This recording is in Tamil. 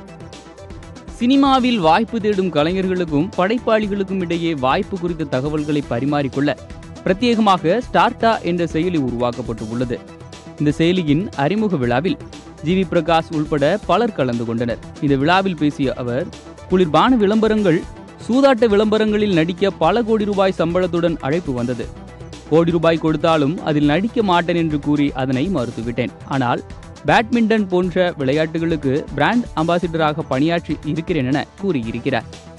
சினிமாவில் வாய்ப்பு தேடும் கலைஞர்களுக்கும் படைப்பாளிகளுக்கும் இடையே வாய்ப்பு குறித்த தகவல்களை பரிமாறிக்கொள்ள பிரத்யேகமாக ஸ்டார்டா என்ற செயலி உருவாக்கப்பட்டு உள்ளது இந்த செயலியின் அறிமுக விழாவில் ஜி வி பிரகாஷ் உள்பட பலர் கலந்து கொண்டனர் இந்த விழாவில் பேசிய அவர் குளிர்பான விளம்பரங்கள் சூதாட்ட விளம்பரங்களில் நடிக்க பல கோடி ரூபாய் சம்பளத்துடன் அழைப்பு வந்தது கோடி ரூபாய் கொடுத்தாலும் அதில் நடிக்க மாட்டேன் என்று கூறி அதனை மறுத்துவிட்டேன் ஆனால் பேட்மிண்டன் போன்ற விளையாட்டுகளுக்கு பிராண்ட் அம்பாசிடராக பணியாற்றி இருக்கிறேன் என கூறியிருக்கிறார்